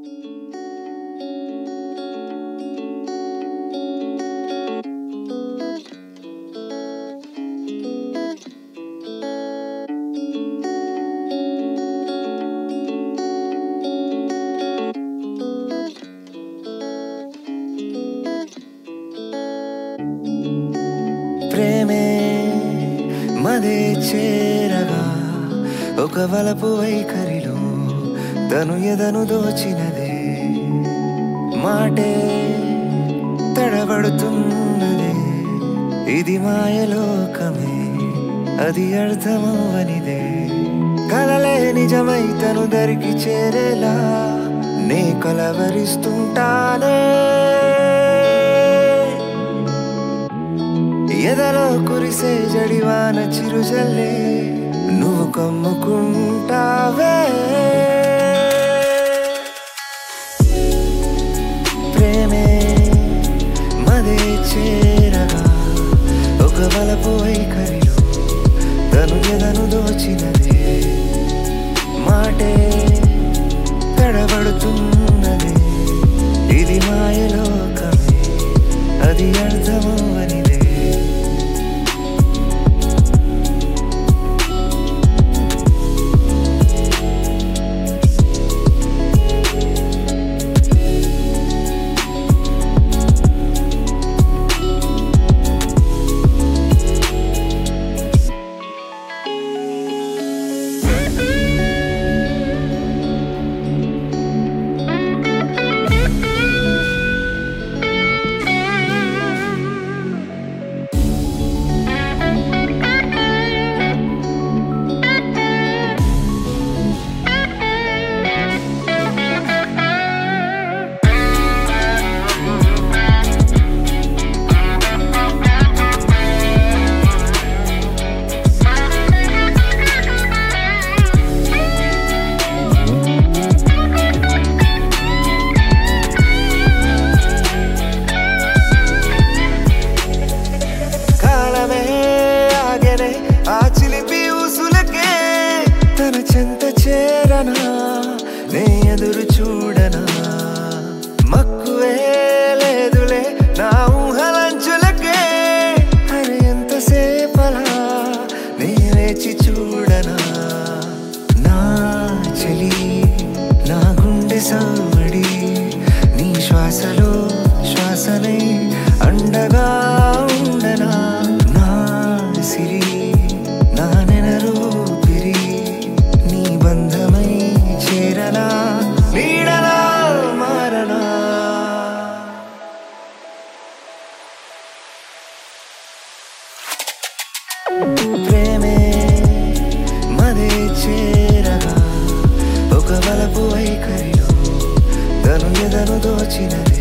ప్రేమే మదే చేరగా ఒక వలపు వైఖరిలో తను ఎదను దోచినదే మాటే తడబడుతున్నదే ఇది మాయలోకమే అది అర్థమవనిదే కలలే నిజమై తను దరికి చేరేలా నే కలవరిస్తుంటానే ఎదలో కురిసే జడివాన చిరుజల్లే నువ్వు కమ్ముకుంటావే ప్రేమే మదే చేరగా ఒక వలపు వైఖరిలో తను ఎదను దోచినదే మాటే తడబడుతున్నదే ఇది మాయలోకమే అది అర్థమవనిదే కాలమే ఆగెనే ఆ చిలిపి ఊసులకే తన చెంత చేరనా నే ఎదురు చూడనా మక్కువే లేదులే నా ఊహలంచులకే అరే ఎంతసేపలా నే వేచి చూడనా నా చెలి నా గుండె సావడి నీ శ్వాసలో శ్వాసనై అండగా ఉండనా నా సిరి నా నెనరు పిరి నీ బంధమై చేరనా నీడలా మారనా ప్రేమే మదే చేరగా ఒక వలపు వైఖరిలో తను ఎదను దోచినది